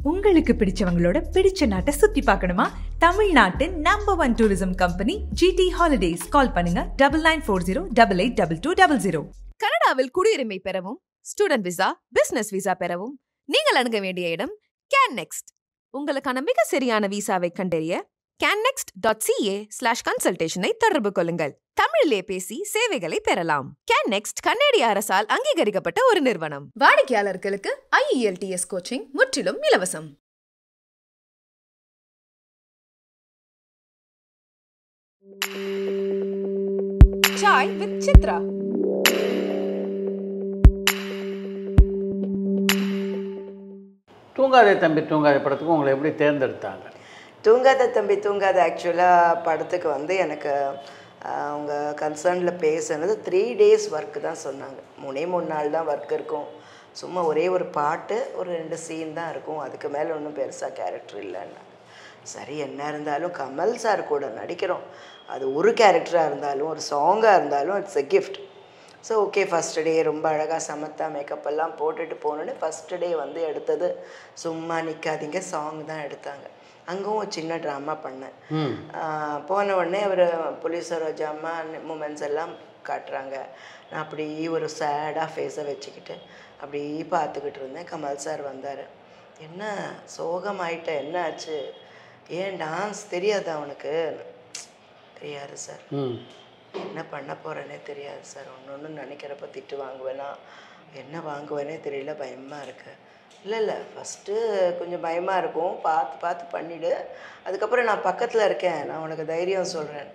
உங்களுக்கு பிடிச்சவங்களோட பிடிச்ச நாட்டை சுத்தி பார்க்கணுமா தமிழ்நாட்டின் number one tourism company GT holidays call பண்ணுங்க double nine four zero double eight double two double zero கனடாவில் குடியுரிமை பெறவும் ஸ்டூடெண்ட் விசா பிசினஸ் விசா பெறவும் நீங்கள் அணுக வேண்டிய இடம் கேன் நெக்ஸ்ட் உங்களுக்கான மிக சரியான விசாவை கண்டறிய கேன்னெக்ஸ்ட் டாட் சிஏ ஸ்லாஷ் கன்சல்டேஷனை தொடர்பு கொள்ளுங்கள் தமிழிலே பேசி சேவைகளை பெறலாம் கேன் நெக்ஸ்ட் கன்னடிய அரசால் அங்கீகரிக்கப்பட்ட ஒரு நிறுவனம் வாடிக்கையாளர்களுக்கு ஐஇஎல்டிஎஸ் கோச்சிங் முற்றிலும் இலவசம் சாய் வித் சித்ரா தூங்காதே தம்பி தூங்காதே படத்துக்கு உங்களை எப்படி தேர்ந்தெடுத்தாங்க தூங்காத தம்பி தூங்காத ஆக்சுவலாக படத்துக்கு வந்து எனக்கு ஆஹ், அவங்க கன்சர்னில் பேசுனது த்ரீ டேஸ் ஒர்க்கு தான் சொன்னாங்க மூணே மூணு நாள் தான் ஒர்க் இருக்கும் சும்மா ஒரே ஒரு பாட்டு ஒரு ரெண்டு சீன் தான் இருக்கும் அதுக்கு மேலே ஒன்றும் பெருசாக கேரக்டர் இல்லைன்னாங்க சரி என்ன இருந்தாலும் கமல் சார் கூட நடிக்கிறோம் அது ஒரு கேரக்டராக இருந்தாலும் ஒரு சாங்காக இருந்தாலும் it's a gift so okay first day ரொம்ப அழகாக சமத்தா மேக்கப் எல்லாம் போட்டுட்டு போனோன்னே ஃபஸ்ட்டு டே வந்து எடுத்தது சும்மா நிற்காதீங்க சாங் தான் எடுத்தாங்க அங்கும் ஒரு சின்ன ட்ராமா பண்ணேன் ம் ஆஹ் போன உடனே அவர் போலீஸ் ரோஜாமா மூமெண்ட்ஸ் எல்லாம் காட்டுறாங்க நான் அப்படி ஒரு சேடாக ஃபேஸை வச்சுக்கிட்டு அப்படி பார்த்துக்கிட்டு இருந்தேன் கமல் சார் வந்தார் என்ன சோகமாயிட்ட என்ன ஆச்சு ஏன் டான்ஸ் தெரியாது அவனுக்கு தெரியாது சார் ம் என்ன பண்ண போகிறேனே தெரியாது சார் ஒன்று ஒன்று நினைக்கிறப்ப திட்டு வாங்குவேனா என்ன வாங்குவேனே தெரியல பயமாக இருக்கு இல்லை இல்லை ஃபஸ்ட்டு கொஞ்சம் பயமாக இருக்கும் பார்த்து பார்த்து பண்ணிவிடு அதுக்கப்புறம் நான் பக்கத்தில் இருக்கேன் நான் உனக்கு தைரியம் சொல்கிறேன்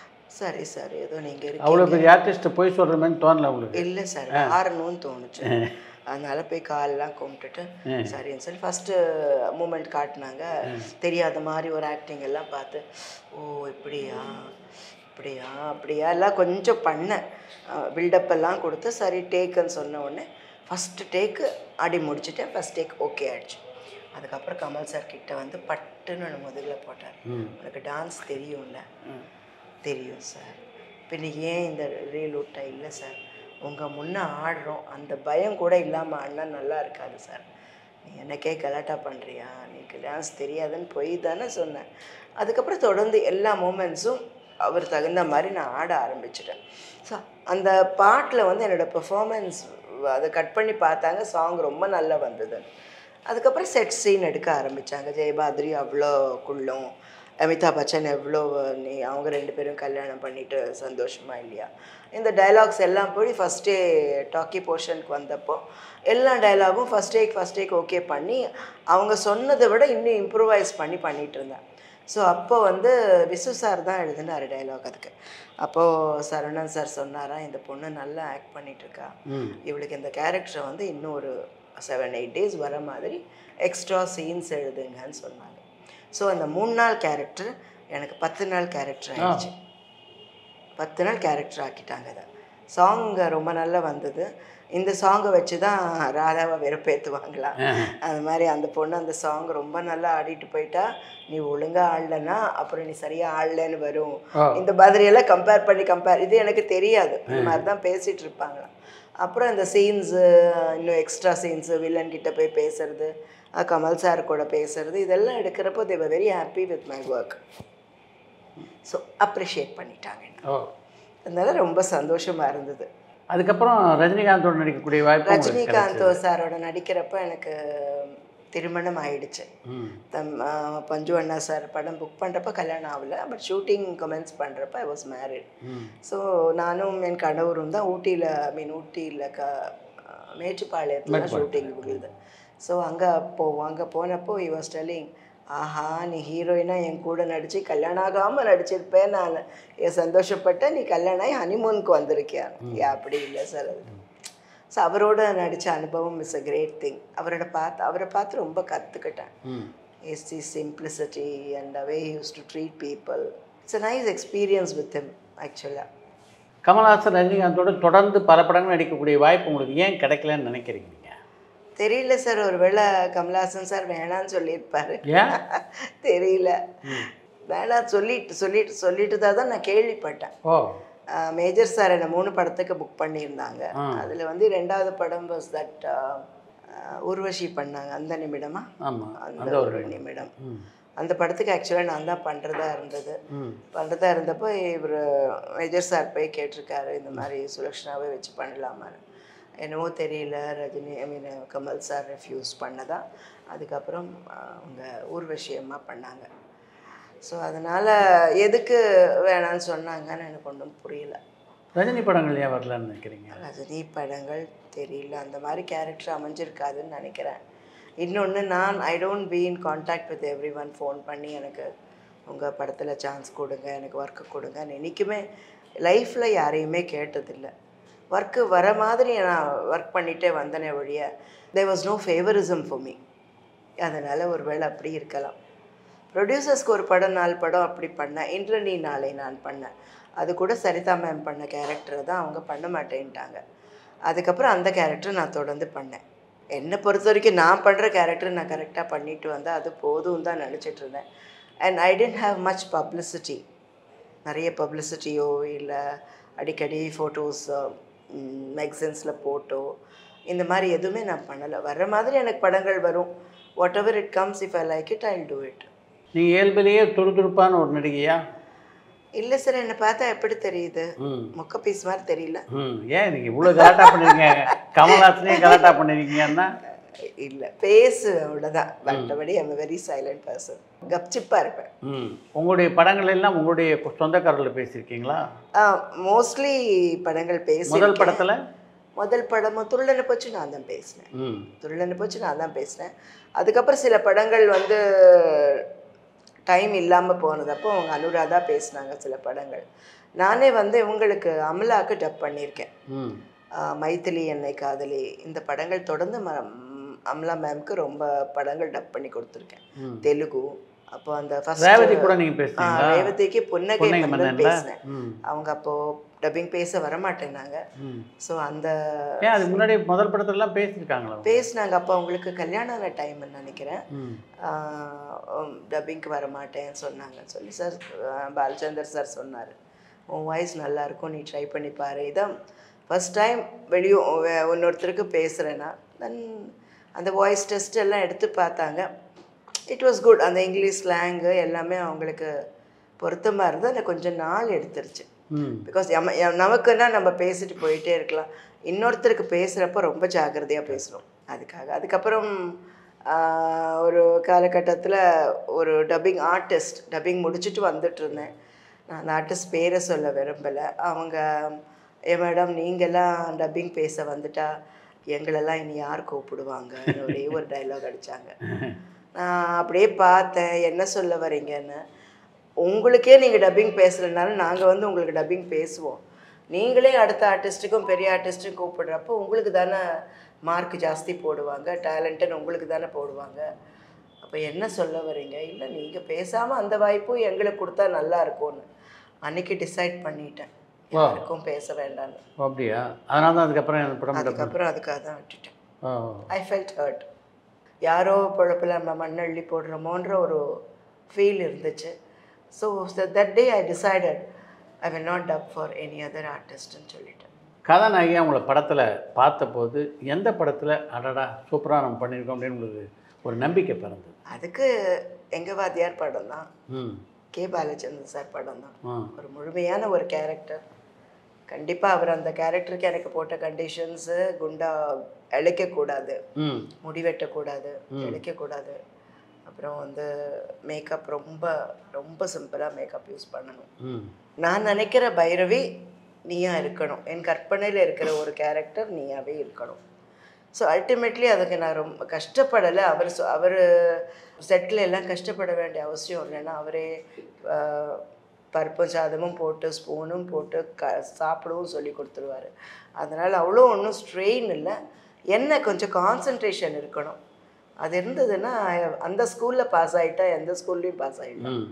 சரி சார் ஏதோ நீங்கள் அவ்வளோ இருக்கீங்க பெரிய ஆர்டிஸ்ட்டை போய் சொல்கிற மாதிரி தோணல உங்களுக்கு இல்லை சார் ஆறணும்னு தோணுச்சு அதனால போய் காலெல்லாம் கும்பிட்டுட்டு சரின்னு சொல்லி ஃபஸ்ட்டு மூமெண்ட் காட்டினாங்க தெரியாத மாதிரி ஒரு ஆக்டிங் எல்லாம் பார்த்து ஓ இப்படியா இப்படியா அப்படியா எல்லாம் கொஞ்சம் பண்ணேன் பில்டப் எல்லாம் கொடுத்து சரி டேக்குன்னு சொன்ன உடனே ஃபஸ்ட்டு டேக்கு ஆடி முடிச்சுட்டேன் ஃபஸ்ட் டேக் ஓகே ஆயிடுச்சு அதுக்கப்புறம் கமல் சார் கிட்ட வந்து பட்டுன்னு ஒன்று முதுகில் போட்டார் உனக்கு டான்ஸ் தெரியும்ல தெரியும் சார் பின்ன ஏன் இந்த ரீல் விட்டா இல்லை சார் உங்கள் முன்னே ஆடுறோம் அந்த பயம் கூட இல்லாமல் ஆடினா நல்லா இருக்காது சார் நீ எனக்கே கலாட்டா பண்ணுறியா நீக்கு டான்ஸ் தெரியாதுன்னு போய் தானே சொன்னேன் அதுக்கப்புறம் தொடர்ந்து எல்லா மூமெண்ட்ஸும் அவர் தகுந்த மாதிரி நான் ஆட ஆரம்பிச்சிட்டேன் ஸோ அந்த பாட்டில் வந்து என்னோடய பெர்ஃபார்மன்ஸ் அதை கட் பண்ணி பார்த்தாங்க சாங் ரொம்ப நல்லா வந்தது அதுக்கப்புறம் செட் சீன் எடுக்க ஆரம்பித்தாங்க ஜெயபாத்ரி அவ்வளோ குள்ளம் அமிதாப் பச்சன் எவ்வளோ நீ அவங்க ரெண்டு பேரும் கல்யாணம் பண்ணிட்டு சந்தோஷமா இல்லையா இந்த டைலாக்ஸ் எல்லாம் போய் ஃபஸ்ட் டே டாக்கி போர்ஷனுக்கு வந்தப்போ எல்லா டைலாகும் first take first take okay பண்ணி அவங்க சொன்னதை விட இன்னும் இம்ப்ரூவைஸ் பண்ணி பண்ணிட்டு இருந்தேன் ஸோ அப்போ வந்து விசு சார் தான் எழுதினார் டைலாக் அதுக்கு அப்போது சரவணன் சார் சொன்னாரா இந்த பொண்ணு நல்லா ஆக்ட் பண்ணிட்டு இருக்கா இவளுக்கு இந்த கேரக்டரை வந்து இன்னும் ஒரு செவன் எயிட் டேஸ் வர மாதிரி எக்ஸ்ட்ரா சீன்ஸ் எழுதுங்கன்னு சொன்னாங்க ஸோ அந்த மூணு நாள் கேரக்டர் எனக்கு பத்து நாள் கேரக்டர் ஆயிடுச்சு பத்து நாள் கேரக்டர் ஆக்கிட்டாங்க அதை சாங் ரொம்ப நல்லா வந்தது இந்த சாங்கை வச்சு தான் ராதாவை வெறுப்பேற்றுவாங்களா அது மாதிரி அந்த பொண்ணு அந்த சாங் ரொம்ப நல்லா ஆடிட்டு போயிட்டா நீ ஒழுங்கா ஆடலைன்னா அப்புறம் நீ சரியா ஆடலன்னு வரும் இந்த மாதிரியெல்லாம் கம்பேர் பண்ணி கம்பேர் இது எனக்கு தெரியாது இந்த மாதிரி தான் பேசிட்டு இருப்பாங்களாம் அப்புறம் இந்த சீன்ஸு இன்னும் எக்ஸ்ட்ரா சீன்ஸு வில்லன் கிட்ட போய் பேசுறது அஹ் கமல் சார் கூட பேசுறது இதெல்லாம் எடுக்கிறப்போ they were very happy with my work so appreciate பண்ணிட்டாங்க என்னை. ஓ அதனால ரொம்ப சந்தோஷமா இருந்தது அதுக்கப்புறம் ரஜினிகாந்தோட நடிக்கக்கூடிய வாய்ப்பு உங்களுக்கு ரஜினிகாந்த் சாரோட நடிக்கிறப்ப எனக்கு திருமணம் ஆயிடுச்சு ம் தம் ஆஹ் பஞ்சு அண்ணா சார் படம் புக் பண்ணுறப்ப கல்யாணம் ஆகல பட் ஷூட்டிங் கமெண்ட்ஸ் பண்ணுறப்ப ஐ வாஸ் மேரிட் ஸோ நானும் என் கணவரும் தான் ஊட்டியில் ஐ மீன் ஊட்டியில் க மேட்டுப்பாளையத்தில் ஷூட்டிங் முடியுது ஸோ அங்கே போவோம் அங்கே போனப்போ இ வாஸ் டெல்லிங் ஆஹா நீ ஹீரோயினாக என் கூட நடித்து கல்யாணம் ஆகாமல் நடிச்சிருப்பேன் நான் ஏன் சந்தோஷப்பட்டேன் நீ கல்யாணம் ஆகி ஹனிமூனுக்கு வந்திருக்கியா ஏன் அப்படி இல்லை சார் அது ஸோ அவரோட நடித்த அனுபவம் இஸ் அ கிரேட் திங் அவரோட பார்த்து அவரை பார்த்து ரொம்ப கற்றுக்கிட்டேன் ம் is the simplicity and the way he used to treat people. It's a nice experience with him, actually. Kamal Haasan ரஜினிகாந்தோட தொடர்ந்து பல படங்கள் நடிக்கக்கூடிய வாய்ப்பு உங்களுக்கு ஏன் கிடைக்கலன்னு நினைக்கிறீங்க நீங்க? தெரியல சார் ஒருவேளை கமல்ஹாசன் சார் வேணான்னு சொல்லியிருப்பாரு ஏன் தெரியல வேணாம் சொல்லிட்டு சொல்லிட்டு சொல்லிட்டு தான் நான் கேள்விப்பட்டேன் ஓ ஆஹ் மேஜர் சார் என்னை மூணு படத்துக்கு புக் பண்ணியிருந்தாங்க அதில் வந்து ரெண்டாவது படம் வாஸ் தட் அஹ், உர்வஷி பண்ணாங்க அந்த நிமிடமா ஆமாம் அந்த அந்த ஒரு ஒரு நிமிடம் ம் அந்த படத்துக்கு ஆக்சுவலாக நான் தான் பண்ணுறதா இருந்தது ம் பண்ணுறதா இருந்தப்போ இவர் மேஜர் சார் போய் கேட்டிருக்காரு இந்த மாதிரி சுலக்ஷனாவே வச்சு பண்ணலாமான்னு என்னவோ தெரியல Rajini I mean Kamal sir refuse பண்ணதா அதுக்கப்புறம் அஹ், அவங்க ஊர்வஷி அம்மா பண்ணாங்க ஸோ அதனால் எதுக்கு வேணான்னு சொன்னாங்கன்னு எனக்கு ஒன்றும் புரியல ரஜினி படங்கள் ஏன் வரலன்னு நினைக்கிறீங்க ரஜினி படங்கள் தெரியல அந்த மாதிரி கேரக்டர் அமைஞ்சிருக்காதுன்னு நினைக்கிறேன் இன்னொன்று நான் I don't be in contact with everyone phone பண்ணி எனக்கு உங்கள் படத்தில் சான்ஸ் கொடுங்க எனக்கு ஒர்க்கு கொடுங்கன்னு என்றைக்குமே லைஃப்பில் யாரையுமே கேட்டதில்லை ஒர்க்கு வர மாதிரி நான் ஒர்க் பண்ணிகிட்டே வந்தனே ஒழிய they was no favouritism for me அதனால் ஒரு வேளை அப்படி இருக்கலாம் ப்ரொடியூசர்ஸ்க்கு ஒரு படம் நாலு படம் அப்படி பண்ணேன் இன்று நீ நாளை நான் பண்ணேன் அது கூட சரிதா மேம் பண்ண கேரக்டரை தான் அவங்க பண்ண மாட்டேன்ட்டாங்க அதுக்கப்புறம் அந்த கேரக்டர் நான் தொடர்ந்து பண்ணேன் என்னை பொறுத்த வரைக்கும் நான் பண்ணுற கேரக்டர் நான் கரெக்டாக பண்ணிட்டு வந்தேன் அது போதும் தான் நினச்சிட்டு இருந்தேன் and I didn't have much publicity நிறைய பப்ளிசிட்டியோ இல்லை அடிக்கடி ஃபோட்டோஸ் மேக்சின்ஸில் போட்டோ இந்த மாதிரி எதுவுமே நான் பண்ணலை வர்ற மாதிரி எனக்கு படங்கள் வரும் whatever it comes if I like it I do it நீங்கள் இயல்பிலேயே துருதுருப்பான ஒரு நடிகையா இல்லை சார் என்னை பார்த்தா எப்படி தெரியுது ம் மொக்க பீஸ் மாதிரி தெரியல ம் ஏன் நீங்கள் இவ்வளோ கலாட்டா பண்ணிருக்கீங்க கமல்ஹாசனையும் கலாட்டா பண்ணிருக்கீங்கன்னா இல்லை பேசு அவ்வளோதான் மற்றபடி ஐம் வெரி சைலண்ட் பர்சன் கப்சிப்பாக இருப்பேன் ம் உங்களுடைய படங்கள் எல்லாம் உங்களுடைய சொந்தக்காரர்களை பேசியிருக்கீங்களா மோஸ்ட்லி படங்கள் பேசி முதல் படத்தில் முதல் படமும் துள்ளனை போச்சு நான் தான் பேசினேன் ம் துள்ளனை போச்சு நான் தான் பேசினேன் அதுக்கப்புறம் சில படங்கள் வந்து டைம் இல்லாமல் போனதப்போ அவங்க அனுராதா பேசினாங்க சில படங்கள் நானே வந்து இவங்களுக்கு அமலாக்கு டப் பண்ணியிருக்கேன் ம் ஆஹ் மைதிலி என்னை காதலி இந்த படங்கள் தொடர்ந்து ம ம், அமலா மேம்க்கு ரொம்ப படங்கள் டப் பண்ணி கொடுத்துருக்கேன் ம். தெலுங்கு அப்போ அந்த first- ரேவதி கூட நீங்கள் ஆ, பேசுனீங்களா ரேவதிக்கு புன்னகை புன்னகை மன்னன் மன்னன்ல? பேசினேன் ம் அவங்க அப்போ டப்பிங் பேச வரமாட்டேனாங்க ம் ஸோ அந்த ஏன் அது முன்னாடி முதல் படத்துலலாம் பேசியிருக்காங்களா பேசினாங்க அப்போ அவங்களுக்கு கல்யாணம் ஆன டைம்னு நினைக்கிறேன் ம் டப்பிங்க்கு வர மாட்டேன்னு சொன்னாங்க சொல்லி சார் பாலச்சந்தர் சார் சொன்னார் உன் வாய்ஸ் நல்லா இருக்கும் நீ ட்ரை பண்ணி பாரு இதான் ஃபஸ்ட் டைம் வெளியும் வே- இன்னொருத்தருக்கு பேசுகிறேன்னா தென் அந்த வாய்ஸ் டெஸ்ட் எல்லாம் எடுத்து பார்த்தாங்க இட் வாஸ் குட் அந்த இங்கிலீஷ் ஸ்லாங்கு எல்லாமே அவங்களுக்கு பொருத்தமாக இருந்தது எனக்கு கொஞ்சம் நாள் எடுத்துருச்சு ம் பிகாஸ் நமக்குன்னா நம்ம பேசிட்டு போயிட்டே இருக்கலாம் இன்னொருத்தருக்கு பேசுகிறப்ப ரொம்ப ஜாக்கிரதையாக பேசணும் அதுக்காக அதுக்கப்புறம் ஆஹ், ஒரு காலகட்டத்தில் ஒரு டப்பிங் ஆர்டிஸ்ட் டப்பிங் முடிச்சுட்டு வந்துட்டு இருந்தேன் நான் அந்த ஆர்டிஸ்ட் பேரை சொல்ல விரும்பலை அவங்க ஏ மேடம் நீங்கள்லாம் டப்பிங் பேச வந்துட்டா எங்களெல்லாம் இனி யார் கூப்பிடுவாங்க ஒரே ஒரு டைலாக் அடித்தாங்க நான் அப்படியே பார்த்தேன் என்ன சொல்ல வரீங்கன்னு உங்களுக்கே நீங்கள் டப்பிங் பேசுகிறதுனால நாங்கள் வந்து உங்களுக்கு டப்பிங் பேசுவோம் நீங்களே அடுத்த ஆர்டிஸ்ட்டுக்கும் பெரிய ஆர்டிஸ்ட்டுக்கும் கூப்பிடுறப்போ உங்களுக்கு தானே மார்க் ஜாஸ்தி போடுவாங்க டேலண்ட்டுன்னு உங்களுக்கு தானே போடுவாங்க அப்போ என்ன சொல்ல வரீங்க இல்லை நீங்கள் பேசாமல் அந்த வாய்ப்பும் எங்களுக்கு கொடுத்தா நல்லா இருக்கும்னு அன்னைக்கு டிசைட் பண்ணிட்டேன் வா. யாருக்கும் பேச வேண்டாம்னு ஓ, அப்படியா அதனால தான் அதுக்கப்புறம் எனக்கு படம் டப் அதுக்கப்புறம் அதுக்காக தான் விட்டுட்டேன் ஓ ஐ ஃபெல்ட் ஹர்ட் யாரோ பொழப்பில் நம்ம மண்ணள்ளி போடுறோமோன்ற ஒரு ஃபீல் இருந்துச்சு so that day I decided I will not dub for any other ஆர்டிஸ்ட்னு சொல்லிட்டேன் கதாநாயகியாக உங்களை படத்தில் பார்த்தபோது எந்த படத்தில் அடடா சூப்பராக நம்ம பண்ணியிருக்கோம் அப்படின்னு உங்களுக்கு ஒரு நம்பிக்கை பிறந்தது அதுக்கு எங்கள் வாத்தியார் படம் தான் ம் கே பாலச்சந்திரன் சார் படம் தான் ஆ ஒரு முழுமையான ஒரு கேரக்டர் கண்டிப்பாக அவர் அந்த கேரக்டருக்கு எனக்கு போட்ட கண்டிஷன்ஸு குண்டா இழைக்கக்கூடாது ம் முடி வெட்டக்கூடாது இழைக்கக்கூடாது அப்புறம் வந்து மேக்கப் ரொம்ப ரொம்ப சிம்பிளாக மேக்கப் யூஸ் பண்ணணும் ம் நான் நினைக்கிற பைரவி நீயா இருக்கணும் என் கற்பனையில் இருக்கிற ஒரு கேரக்டர் நீயாவே இருக்கணும் ஸோ அல்டிமேட்லி அதுக்கு நான் ரொம்ப கஷ்டப்படலை அவர் சொ- அவர் செட்டில் எல்லாம் கஷ்டப்பட வேண்டிய அவசியம் இல்லைன்னா அவரே ஆஹ், பருப்பும் சாதமும் போட்டு ஸ்பூனும் போட்டு க சாப்பிடவும் சொல்லி கொடுத்துருவாரு அதனால் அவ்வளோ ஒன்றும் ஸ்ட்ரெயின் இல்லை என்ன கொஞ்சம் கான்சன்ட்ரேஷன் இருக்கணும் அது இருந்ததுன்னா அந்த ஸ்கூலில் பாஸ் ஆகிட்டா எந்த ஸ்கூல்லையும் பாஸ் ஆகிட்டேன் ம்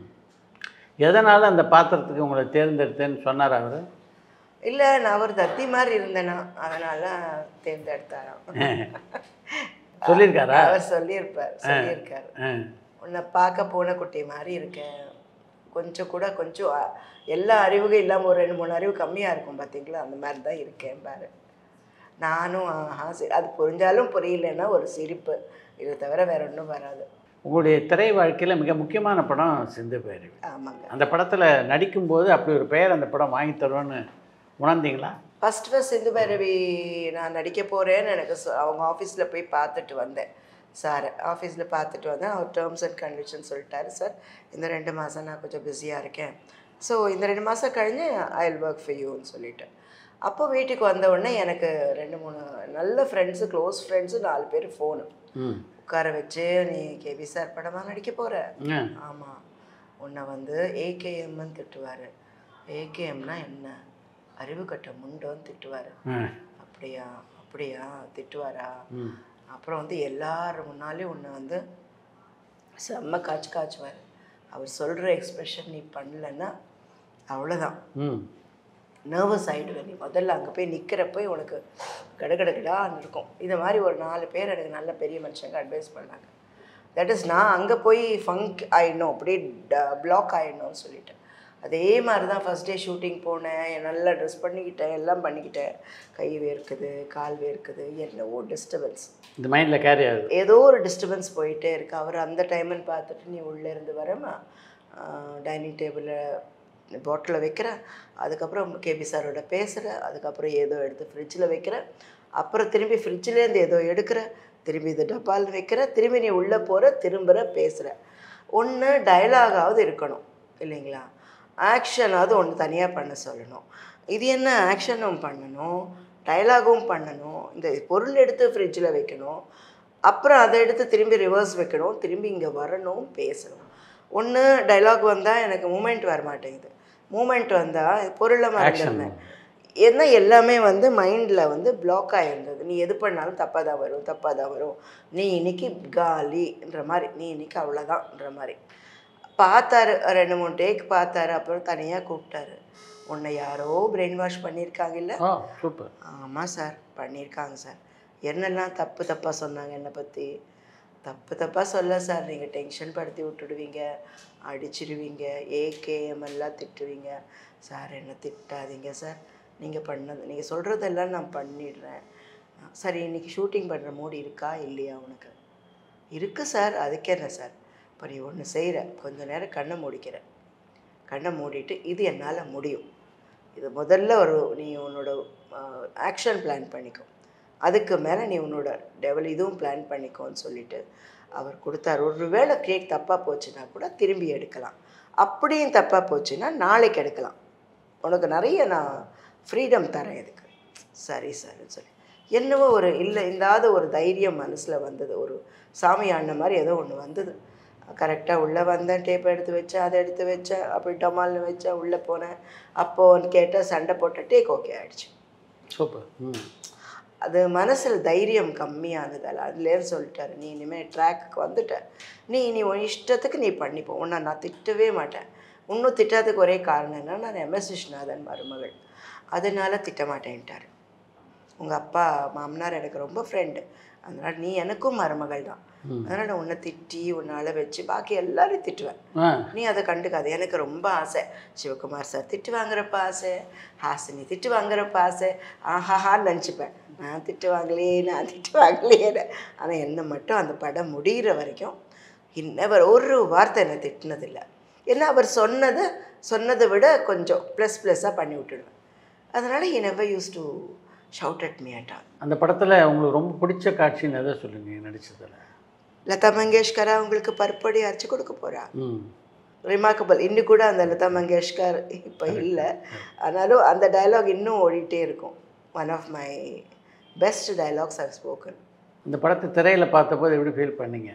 எதனால் அந்த பாத்திரத்துக்கு உங்களை தேர்ந்தெடுத்தேன்னு சொன்னார் அவர் இல்லை நான் ஒரு தத்தி மாதிரி இருந்தேனா அதனால தேர்ந்தெடுத்தாராம் சொல்லியிருக்காரா அவர் சொல்லியிருப்பார் சொல்லியிருக்காரு ஆ உன்னை பார்க்க பூனை குட்டி மாதிரி இருக்கேன் கொஞ்சம் கூட கொஞ்சம் அ- எல்லா அறிவுக்கும் இல்லாமல் ஒரு ரெண்டு மூணு அறிவு கம்மியாக இருக்கும் பார்த்தீங்களா அந்த மாதிரி தான் இருக்கேன் பாரு நானும் ஆஹா சரி அது புரிஞ்சாலும் புரியலன்னா ஒரு சிரிப்பு இதை தவிர வேற ஒன்றும் வராது உங்களுடைய திரை வாழ்க்கையில் மிக முக்கியமான படம் சிந்து பேரவி ஆமாங்க அந்த படத்தில் நடிக்கும்போது அப்படி ஒரு பெயர் அந்த படம் வாங்கி தருவோன்னு உணர்ந்தீங்களா ஃபஸ்ட் ஃபஸ்ட் சிந்து பைரவி நான் நடிக்க போகிறேன்னு எனக்கு சொ- அவங்க ஆஃபீஸில் போய் பார்த்துட்டு வந்தேன் சார் ஆஃபீஸில் பார்த்துட்டு வந்தேன் அவர் டேர்ம்ஸ் அண்ட் கண்டிஷன் சொல்லிட்டாரு சார் இந்த ரெண்டு மாதம் நான் கொஞ்சம் பிஸியாக இருக்கேன் ஸோ இந்த ரெண்டு மாதம் கழிஞ்சு ஐ வில் ஒர்க் ஃபார் யூன்னு சொல்லிட்டு அப்போ வீட்டுக்கு வந்த உடனே எனக்கு ரெண்டு மூணு நல்ல ஃப்ரெண்ட்ஸு க்ளோஸ் ஃப்ரெண்ட்ஸு நாலு பேர் ஃபோனு ம் உட்கார வச்சு நீ கேபி சார் படமாக நடிக்க போகிற ம். ஆமாம் உன்னை வந்து ஏகேஎம்னு திட்டுவார் ஏகேஎம்னா என்ன அறிவு கட்ட முண்டோன்னு திட்டுவார் ம். அப்படியா அப்படியா திட்டுவாரா ம். அப்புறம் வந்து எல்லார் முன்னாலேயும் உன்னை வந்து செம்ம காய்ச்சி காய்ச்சுவார் அவர் சொல்கிற எக்ஸ்பிரஷன் நீ பண்ணலன்னா அவ்வளோதான் ம் நர்வஸ் ஆகிடுவேன் நீ முதல்ல அங்கே போய் நிற்கிறப்ப உனக்கு கடகடகடான்னு இருக்கும் இது மாதிரி ஒரு நாலு பேர் எனக்கு நல்ல பெரிய மனுஷங்க அட்வைஸ் பண்ணாங்க தட் இஸ் நான் அங்கே போய் ஃபங்க் ஆயிடணும் அப்படியே பிளாக் ஆயிடணும்னு சொல்லிட்டேன் அதே மாதிரி தான் ஃபஸ்ட் டே ஷூட்டிங் போனேன் நல்லா ட்ரெஸ் பண்ணிக்கிட்டேன் எல்லாம் பண்ணிக்கிட்டேன் கை வேர்க்குது கால் வேர்க்குது என்னவோ டிஸ்டர்பன்ஸ் இந்த மைண்டில் கேரி ஆகுது ஏதோ ஒரு டிஸ்டர்பன்ஸ் போயிட்டே இருக்கு அவர் அந்த டைம்னு பார்த்துட்டு நீ உள்ளே இருந்து வரமா டைனிங் டேபிளில் பாட்டிலில் வைக்கிற அதுக்கப்புறம் கேபி சாரோட பேசுகிற அதுக்கப்புறம் ஏதோ எடுத்து ஃப்ரிட்ஜில் வைக்கிற அப்புறம் திரும்பி ஃப்ரிட்ஜிலேருந்து ஏதோ எடுக்கிற திரும்பி இது டப்பால் வைக்கிற திரும்பி நீ உள்ளே போகிற திரும்புகிற பேசுகிற ஒன்று டயலாகாவது இருக்கணும் இல்லைங்களா ஆக்ஷனாவது ஒன்று தனியாக பண்ண சொல்லணும் இது என்ன ஆக்ஷனும் பண்ணணும் டயலாகும் பண்ணணும் இந்த பொருள் எடுத்து ஃப்ரிட்ஜில் வைக்கணும் அப்புறம் அதை எடுத்து திரும்பி ரிவர்ஸ் வைக்கணும் திரும்பி இங்கே வரணும் பேசணும் ஒன்று டைலாக் வந்தால் எனக்கு மூமெண்ட் வர மாட்டேங்குது மூமெண்ட் வந்தால் பொருளை மறந்துடுவேன் ஏன்னா எல்லாமே வந்து மைண்டில் வந்து பிளாக் ஆகிருந்தது நீ எது பண்ணாலும் தப்பாக தான் வரும் தப்பாக தான் வரும் நீ இன்னைக்கு காலின்ற மாதிரி நீ இன்னைக்கு அவ்வளோதான்ன்ற மாதிரி பார்த்தாரு ரெண்டு மூணு டேக் பார்த்தாரு அப்புறம் தனியாக கூப்பிட்டாரு உன்னை யாரோ பிரெயின் வாஷ் பண்ணியிருக்காங்க இல்லை ஓ சூப்பர் ஆமாம் சார் பண்ணியிருக்காங்க சார் என்னெல்லாம் தப்பு தப்பாக சொன்னாங்க என்னை பற்றி தப்பு தப்பாக சொல்ல சார் நீங்கள் டென்ஷன் படுத்தி விட்டுடுவீங்க அடிச்சிடுவீங்க ஏகேஎம் எல்லாம் திட்டுவீங்க சார் என்ன திட்டாதீங்க சார் நீங்கள் பண்ணது நீங்கள் சொல்கிறதெல்லாம் நான் பண்ணிடுறேன் சரி இன்னைக்கு ஷூட்டிங் பண்ணுற மூடி இருக்கா இல்லையா உனக்கு இருக்குது சார் அதுக்கு என்ன சார் இப்போ நீ ஒன்று செய்கிற கொஞ்ச நேரம் கண்ணை மூடிக்கிற கண்ணை மூடிட்டு இது என்னால் முடியும் இது முதல்ல ஒரு நீ உன்னோட ஆக்ஷன் பிளான் பண்ணிக்கோ அதுக்கு மேலே நீ உன்னோட டெவல் இதுவும் பிளான் பண்ணிக்கோன்னு சொல்லிட்டு அவர் கொடுத்தார் ஒரு வேளை கேக் தப்பாக போச்சுன்னா கூட திரும்பி எடுக்கலாம் அப்படியும் தப்பாக போச்சுன்னா நாளைக்கு எடுக்கலாம் உனக்கு நிறைய நான் ஃப்ரீடம் தரேன் இதுக்கு சரி சார்னு சொல்லி என்னவோ ஒரு இல்லை இல்லாத ஒரு தைரியம் மனசில் வந்தது ஒரு சாமி ஆடின மாதிரி ஏதோ ஒன்று வந்தது கரெக்டாக உள்ளே வந்தேன் டேப் எடுத்து வச்சேன் அதை எடுத்து வச்சேன் அப்படி டமால்னு வச்சேன் உள்ளே போனேன் அப்போன்னு கேட்டால் சண்டை போட்ட டேக் ஓகே ஆயிடுச்சு சூப்பர் ம் அது மனசில் தைரியம் கம்மியானதால் அதுலேருந்து சொல்லிட்டாரு நீ இனிமேல் ட்ராக்குக்கு வந்துட்ட நீ நீ உன் இஷ்டத்துக்கு நீ பண்ணிப்போ உன்னை நான் திட்டவே மாட்டேன் இன்னும் திட்டாததுக்கு ஒரே காரணம் என்ன நான் எம்எஸ் விஸ்வநாதன் மருமகள் அதனால திட்ட மாட்டேன்ட்டார் உங்கள் அப்பா மாமனார் எனக்கு ரொம்ப ஃப்ரெண்டு அதனால் நீ எனக்கும் மருமகள் தான் அதனால் உன்னை திட்டி உன்னை அழ வச்சு பாக்கி எல்லாரையும் திட்டுவேன் ஆ நீ அதை கண்டுக்காது எனக்கு ரொம்ப ஆசை சிவகுமார் சார் திட்டு வாங்குறப்ப ஆசை ஹாசினி திட்டு வாங்குறப்ப ஆசை ஆஹாஹான்னு நினச்சிப்பேன் நான் திட்டு வாங்கலையே நான் திட்டு வாங்கலையே ஆனால் என்னை மட்டும் அந்த படம் முடிகிற வரைக்கும் இன்னவர் ஒரு வார்த்தை என்னை திட்டினதில்லை ஏன்னா அவர் சொன்னதை சொன்னதை விட கொஞ்சம் ப்ளஸ் ப்ளஸ்ஸாக பண்ணி விட்டுடுவேன் அதனால் he never used to shout at me at all அந்த படத்தில் உங்களுக்கு ரொம்ப பிடிச்ச காட்சின்னு எதை சொல்லுங்க நடிச்சதில் லதா மங்கேஷ்கரா உங்களுக்கு பருப்பொடி அரைச்சி கொடுக்க போகிறா ம் ரிமார்க்கபிள் இன்னும் கூட அந்த லதா மங்கேஷ்கர் இப்போ இல்லை ஆனாலும் அந்த டயலாக் இன்னும் ஓடிட்டே இருக்கும் one of my best dialogues I've spoken இந்த படத்தை திரையில் பார்த்தபோது எப்படி ஃபீல் பண்ணீங்க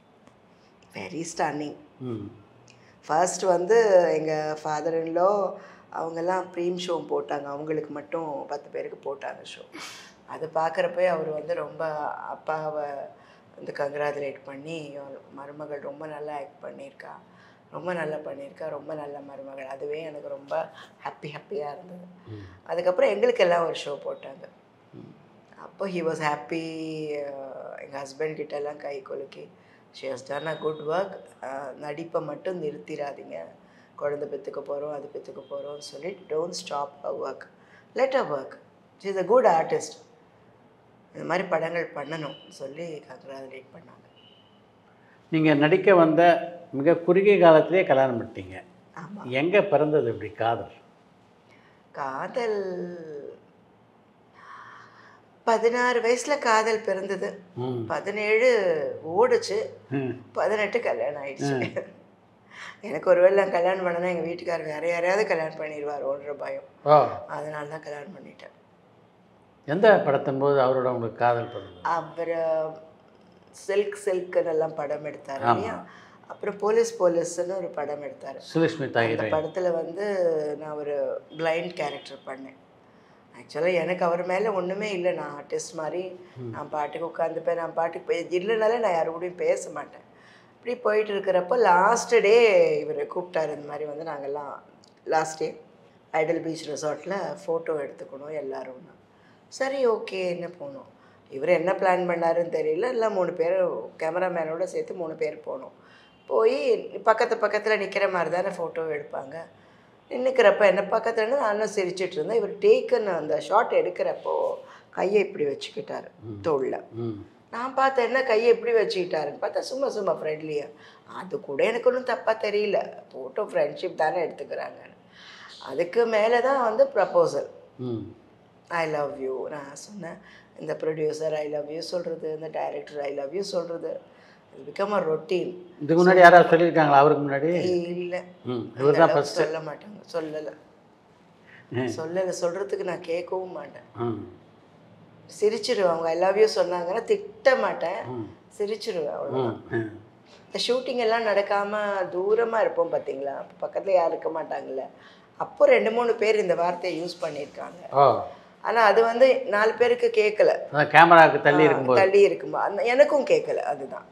வெரி ஸ்டன்னிங் ம் ஃபர்ஸ்ட் வந்து எங்கள் ஃபாதர் இன்லோ அவங்கெல்லாம் ப்ரீம் ஷோ போட்டாங்க அவங்களுக்கு மட்டும் பத்து பேருக்கு போட்டாங்க ஷோ அது பார்க்குறப்ப அவர் வந்து ரொம்ப அப்பாவை வந்து கங்க்ராச்சுலேட் பண்ணி மருமகள் ரொம்ப நல்லா ஆக்ட் பண்ணியிருக்கா ரொம்ப நல்லா பண்ணியிருக்கா ரொம்ப நல்ல மருமகள் அதுவே எனக்கு ரொம்ப ஹாப்பி ஹாப்பியாக இருந்தது அதுக்கப்புறம் எங்களுக்கு எல்லாம் ஒரு ஷோ போட்டாங்க அப்போ ஹி வாஸ் ஹாப்பி எங்கள் ஹஸ்பண்ட் கிட்ட எல்லாம் கை குலுக்கி she has done a good work நடிப்பை மட்டும் நிறுத்திடாதீங்க குழந்தை பெற்றுக்க போகிறோம் அது பெற்றுக்க போகிறோம்னு சொல்லி don't stop a work let a work she is a good artist இந்த மாதிரி படங்கள் பண்ணணும் சொல்லி கங்க்ராச்சுலேட் பண்ணாங்க நீங்கள் நடிக்க வந்த மிக குறுகிய காலத்திலே கல்யாணம் பண்ணிட்டீங்க ஆமாம் எங்கே பிறந்தது இப்படி காதல் காதல் பதினாறு வயசுல காதல் பிறந்தது ம் பதினேழு ஓடுச்சு ம் பதினெட்டு கல்யாணம் ஆயிடுச்சு எனக்கு ஒருவேளை நான் கல்யாணம் பண்ணனா எங்கள் வீட்டுக்காரர் வேற யாரையாவது கல்யாணம் பண்ணிடுவாரோன்ற பயம் ஓ அதனால தான் கல்யாணம் பண்ணிட்டேன் எந்த படத்தின் போது அவரோட உங்களுக்கு காதல் பிறந்தது அவர் சில்க் சில்க்குன்னு எல்லாம் படம் எடுத்தார் இல்லையா அப்புறம் போலீஸ் போலீஸ்னு ஒரு படம் எடுத்தார் சுலட்சுமி அந்த தாயிரை படத்தில் வந்து நான் ஒரு பிளைண்ட் கேரக்டர் பண்ணேன் ஆக்சுவலாக எனக்கு அவர் மேலே ஒன்றுமே இல்லை நான் ஆர்டிஸ்ட் மாதிரி நான் பாட்டுக்கு உட்காந்துப்பேன் நான் பாட்டுக்கு போய் இல்லைனாலே நான் யாரு கூடயும் பேச மாட்டேன் இப்படி போயிட்டு இருக்கிறப்போ லாஸ்ட் டே இவர் கூப்பிட்டாரு இந்த மாதிரி வந்து நாங்கள்லாம் லாஸ்ட் டே ஐடல் பீச் ரெசார்ட்டில் ஃபோட்டோ எடுத்துக்கணும் எல்லாரும் சரி ஓகே என்ன போனோம் இவர் என்ன பிளான் பண்ணாருன்னு தெரியல எல்லாம் மூணு பேர் கேமராமேனோட சேர்த்து மூணு பேர் போனோம் போய் பக்கத்து பக்கத்தில் நிற்கிற மாதிரி தானே ஃபோட்டோ எடுப்பாங்க நின்றுக்கிறப்ப என்ன பக்கத்துல நானும் சிரிச்சிட்டு இருந்தேன் இவர் டேக்கன் அந்த ஷாட் எடுக்கிறப்போ கையை இப்படி வச்சுக்கிட்டாரு தோளில் ம் நான் பார்த்தேன் என்ன கையை எப்படி வச்சுக்கிட்டாருன்னு பார்த்தா சும்மா சும்மா ஃப்ரெண்ட்லியாக அது கூட எனக்கு ஒன்றும் தப்பாக தெரியல ஃபோட்டோ ஃப்ரெண்ட்ஷிப் தானே எடுத்துக்கிறாங்க அதுக்கு மேலே தான் வந்து ப்ரப்போசல் ம் ஐ லவ் யூ நான் சொன்னேன் இந்த ப்ரொடியூசர் ஐ லவ் யூ சொல்கிறது இந்த டைரக்டர் ஐ லவ் யூ சொல்கிறது இது பிகம் அ ரொட்டீன் இதுக்கு முன்னாடி யாராவது சொல்லியிருக்காங்களா அவருக்கு முன்னாடி இல்லை ம் இவர் தான் ஃபஸ்ட்டு சொல்ல மாட்டாங்க சொல்லலை சொல்லலை சொல்கிறதுக்கு நான் கேட்கவும் மாட்டேன் ம் சிரிச்சிருவேன் அவங்க ஐ லவ் யூ சொன்னாங்கன்னா திட்ட மாட்டேன் ம் சிரிச்சிருவேன் அவ்வளோதான் ம் ம் இந்த ஷூட்டிங் எல்லாம் நடக்காமல் தூரமாக இருப்போம் பார்த்தீங்களா அப்போ பக்கத்தில் யாரும் இருக்க மாட்டாங்கல்ல அப்போ ரெண்டு மூணு பேர் இந்த வார்த்தையை யூஸ் பண்ணியிருக்காங்க ஓ ஆனால் அது வந்து நாலு பேருக்கு கேட்கல அதான் கேமராவுக்கு தள்ளி இருக்கும்போது தள்ளி இருக்கும்போது அந்த எனக்கும் கேட்கல அதுதான்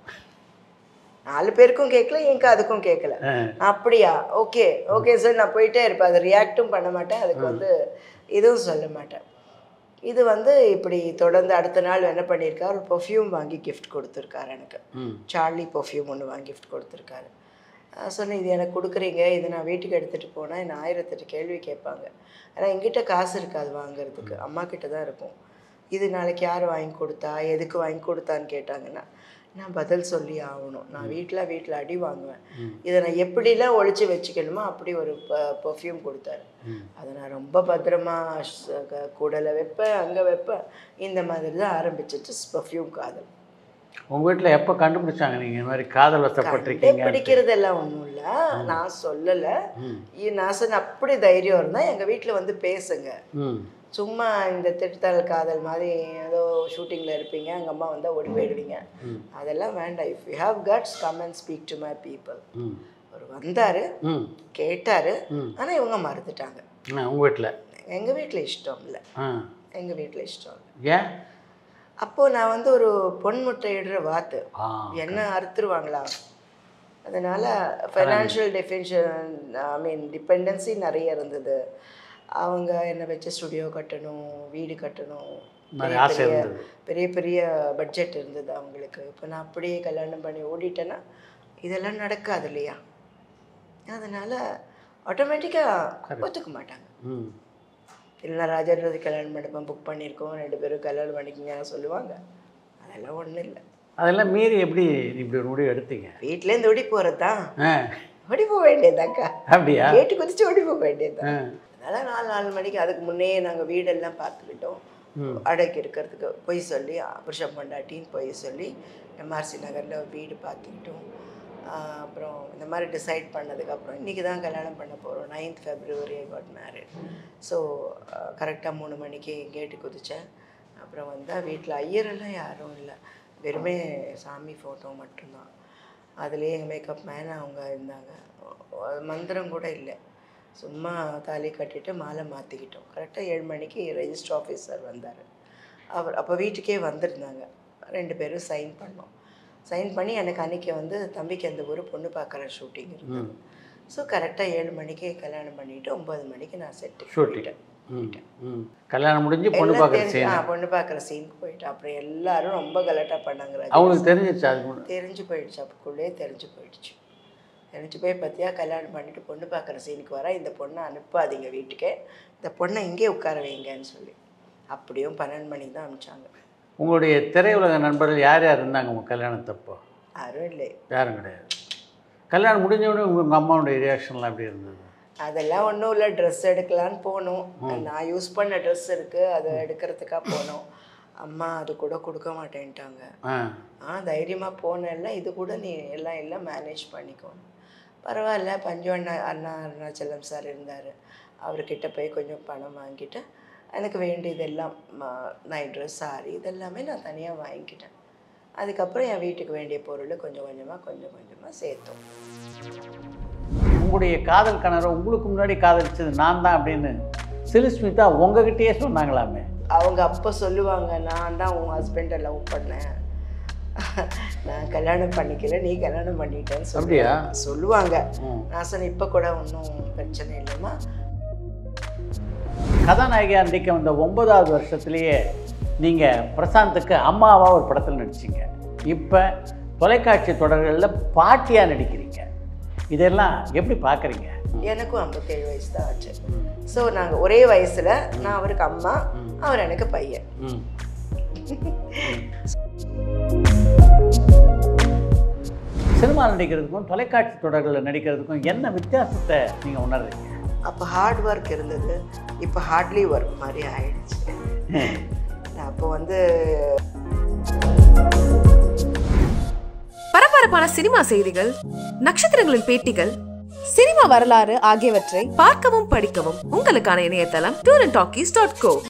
நாலு பேருக்கும் கேட்கல என் காதுக்கும் கேட்கல ஆ. அப்படியா ஓகே ஓகே சார் நான் போயிட்டே இருப்பேன் அதை ரியாக்டும் பண்ண மாட்டேன் அதுக்கு வந்து இதுவும் சொல்ல மாட்டேன் இது வந்து இப்படி தொடர்ந்து அடுத்த நாள் என்ன பண்ணியிருக்காரு ஒரு பர்ஃப்யூம் வாங்கி கிஃப்ட் கொடுத்துருக்காரு எனக்கு ம் சார்லி பர்ஃப்யூம் ஒன்று வாங்கி கிஃப்ட் கொடுத்துருக்காரு நான் சொன்னேன் இது எனக்கு கொடுக்குறீங்க இது நான் வீட்டுக்கு எடுத்துகிட்டு போனால் என்ன ஆயிரத்தெட்டு கேள்வி கேட்பாங்க ஆனால் எங்கிட்ட காசு இருக்காது வாங்குறதுக்கு அம்மா கிட்ட தான் இருக்கும் இது நாளைக்கு யார் வாங்கி கொடுத்தா எதுக்கு வாங்கி கொடுத்தான்னு கேட்டாங்கன்னா நான் பதில் சொல்லி ஆகணும் நான் வீட்டில் வீட்டில் அடி வாங்குவேன் இதை நான் எப்படிலாம் ஒழிச்சு வச்சுக்கணுமோ அப்படி ஒரு பர்ஃப்யூம் கொடுத்தாரு அதை நான் ரொம்ப பத்திரமா ஷ்- க- கூடல வைப்பேன் அங்கே வைப்பேன் இந்த மாதிரி தான் ஆரம்பிச்சிட்டு பர்ஃப்யூம் காதல் உங்கள் வீட்டில் எப்போ கண்டுபிடிச்சாங்க நீங்கள் இந்த மாதிரி காதல் வசப்பட்டிருக்கீங்க பிடிக்கிறதெல்லாம் ஒன்றும் இல்லை நான் சொல்லலை இ- நான் சொன்ன அப்படி தைரியம் இருந்தால் எங்கள் வீட்டில் வந்து பேசுங்க ம் சும்மா இந்த திட்டத்தல் காதல் மாதிரி ஏதோ ஷூட்டிங்கில் இருப்பீங்க எங்கள் அம்மா வந்தால் ஓடி போயிடுவீங்க அதெல்லாம் வேண்டாம் if you have guts come and speak to my people ம் அவர் வந்தார் ம் கேட்டார் ஆனால் இவங்க மறந்துட்டாங்க ஆ உங்கள் வீட்டில் எங்கள் வீட்டில் இஷ்டம் இல்லை ஆ எங்கள் வீட்டில் இஷ்டம் இல்லை ஏன் அப்போது நான் வந்து ஒரு பொன் முட்டையிடுற வாத்து ஆ என்ன அறுத்துருவாங்களா அதனால் financial deficiency I mean dependency நிறைய இருந்தது அவங்க என்னை வச்சு ஸ்டுடியோ கட்டணும் வீடு கட்டணும் மாதிரி பெரிய ஆசை பெரிய இருந்தது. பெரிய பெரிய பட்ஜெட் இருந்தது அவங்களுக்கு இப்போ நான் அப்படியே கல்யாணம் பண்ணி ஓடிட்டேன்னா இதெல்லாம் நடக்காது இல்லையா அதனால் ஆட்டோமேட்டிக்காக ஒத்துக்க மாட்டாங்க ம் இல்லைனா ராஜாரதி கல்யாண மண்டபம் புக் பண்ணியிருக்கோம் ரெண்டு பேரும் கல்யாணம் பண்ணிக்கிங்க சொல்லுவாங்க அதெல்லாம் ஒன்றும் இல்லை அதெல்லாம் மீறி எப்படி இப்படி ஒரு முடிவு எடுத்தீங்க வீட்டிலேருந்து ஓடி போகிறது தான் ஆ ஓடி போக வேண்டியதாக்கா அப்படியா கேட்டு குதிச்சு ஓடி போக வேண்டியதுதான் ஆ அதனால் நாலு நாலு மணிக்கு அதுக்கு முன்னே நாங்கள் வீடெல்லாம் பார்த்துக்கிட்டோம் அடக்கி இருக்கிறதுக்கு பொய் சொல்லி புருஷன் பொண்டாட்டின்னு பொய் சொல்லி எம்ஆர்சி நகரில் ஒரு வீடு பார்த்துக்கிட்டோம் ஆஹ் அப்புறம் இந்த மாதிரி டிசைட் பண்ணதுக்கப்புறம் இன்றைக்கி தான் கல்யாணம் பண்ண போகிறோம் ninth February I got married so கரெக்டாக மூணு மணிக்கு கேட்டு குதித்தேன் அப்புறம் வந்தால் வீட்டில் ஐயரெல்லாம் யாரும் இல்லை வெறுமே சாமி ஃபோட்டோ மட்டும்தான் அதுலேயே எங்கள் மேக்கப் மேன் அவங்க இருந்தாங்க அஹ் மந்திரம் கூட இல்லை சும்மா தாலி கட்டிட்டு மாலை மாற்றிக்கிட்டோம் கரெக்டாக ஏழு மணிக்கு ரெஜிஸ்டர் ஆஃபீஸர் வந்தார் அவர் அப்போ வீட்டுக்கே வந்திருந்தாங்க ரெண்டு பேரும் சைன் பண்ணோம் சைன் பண்ணி எனக்கு அன்றைக்கி வந்து தம்பிக்கு அந்த ஒரு பொண்ணு பார்க்குற ஷூட்டிங் இருந்தது ஸோ கரெக்டாக ஏழு மணிக்கு கல்யாணம் பண்ணிவிட்டு ஒம்பது மணிக்கு நான் செட்டு ஷூட்டிங் ம் ம் கல்யாணம் முடிஞ்சு பொண்ணு எல்லாம் பார்க்குற தெரிஞ்சு- சீன் ஆ பொண்ணு பார்க்குற சீனுக்கு போயிட்டேன் அப்புறம் எல்லாரும் ரொம்ப கலாட்டா பண்ணாங்க ராஜேஷ். அவங்களுக்கு தெரிஞ்சிருச்சு அது முன்ன- தெரிஞ்சு போயிடுச்சு அப்பக்குள்ளே தெரிஞ்சு போயிடுச்சு தெரிஞ்சு போய் பார்த்தியா கல்யாணம் பண்ணிட்டு பொண்ணு பார்க்குற சீனுக்கு வர இந்த பொண்ணை அனுப்பாதீங்க வீட்டுக்கே இந்த பொண்ணை இங்கே உட்கார வைங்கன்னு சொல்லி அப்படியும் பன்னெண்டு மணிக்கு தான் அனுப்பிச்சாங்க உங்களுடைய திரையுலக நண்பர்கள் யார் யார் இருந்தாங்க உங்கள் கல்யாணத்தப்போ யாரும் இல்லை யாரும் கிடையாது கல்யாணம் முடிஞ்ச உடனே உங்கள் அம்மாவுடைய ரியாக்ஷன்லாம் எப்படி இருந்தது அதெல்லாம் ஒன்றும் இல்லை ட்ரெஸ் எடுக்கலான்னு போனோம் நான் யூஸ் பண்ண ட்ரெஸ் இருக்குது அதை எடுக்கிறதுக்காக போனோம் அம்மா அது கூட கொடுக்க மாட்டேன்ட்டாங்க ஆ ஆ தைரியமாக போனேன்ல இது கூட நீ எல்லாம் எல்லாம் மேனேஜ் பண்ணிக்கோ பரவாயில்ல பஞ்சு அண்ணா அண்ணா அருணாச்சலம் சார் இருந்தார் அவர்கிட்ட போய் கொஞ்சம் பணம் வாங்கிட்டு எனக்கு வேண்டியதெல்லாம் நைட் ட்ரெஸ் சாரி இதெல்லாமே நான் தனியாக வாங்கிக்கிட்டேன் அதுக்கப்புறம் என் வீட்டுக்கு வேண்டிய பொருள் கொஞ்சம் கொஞ்சமாக கொஞ்சம் கொஞ்சமாக சேர்த்தோம் உங்களுடைய காதல் கணவரை உங்களுக்கு முன்னாடி காதலிச்சது நான் தான் அப்படின்னு சிலுஸ்மிதா உங்ககிட்டயே சொன்னாங்களாமே அவங்க அப்போ சொல்லுவாங்க நான் தான் உன் ஹஸ்பண்டை லவ் பண்ணேன் நான் கல்யாணம் பண்ணிக்கல நீ கல்யாணம் பண்ணிட்டேன்னு அப்படியா? சொல்லுவாங்க சொல்லுவாங்க ம். நான் சொன்னேன் இப்போ கூட ஒன்றும் பிரச்சனை இல்லைம்மா கதாநாயகியாக நடிக்க வந்த ஒன்பதாவது வருஷத்துலேயே நீங்கள் பிரசாந்துக்கு அம்மாவாக ஒரு படத்தில் நடிச்சீங்க இப்போ தொலைக்காட்சி தொடர்களில் பாட்டியாக நடிக்கிறீங்க இதெல்லாம் எப்படி பார்க்குறீங்க எனக்கும் ஐம்பத்தேழு வயசு தான் ஆச்சு ஸோ நாங்கள் ஒரே வயசில் நான் அவருக்கு அம்மா அவர் எனக்கு பையன் ம் சினிமா நடிக்கிறதுக்கும் தொலைக்காட்சி தொடர்களில் நடிக்கிறதுக்கும் என்ன வித்தியாசத்தை நீங்கள் உணர்றீங்க அப்போ ஹார்ட் ஒர்க் இருந்தது இப்போ ஹார்ட்லி ஒர்க் மாதிரி ஆயிடுச்சு அப்போ வந்து பரபரப்பான சினிமா செய்திகள் நட்சத்திரங்களின் பேட்டிகள் சினிமா வரலாறு ஆகியவற்றை பார்க்கவும் படிக்கவும் உங்களுக்கான இணையதளம் tour and talkies dot go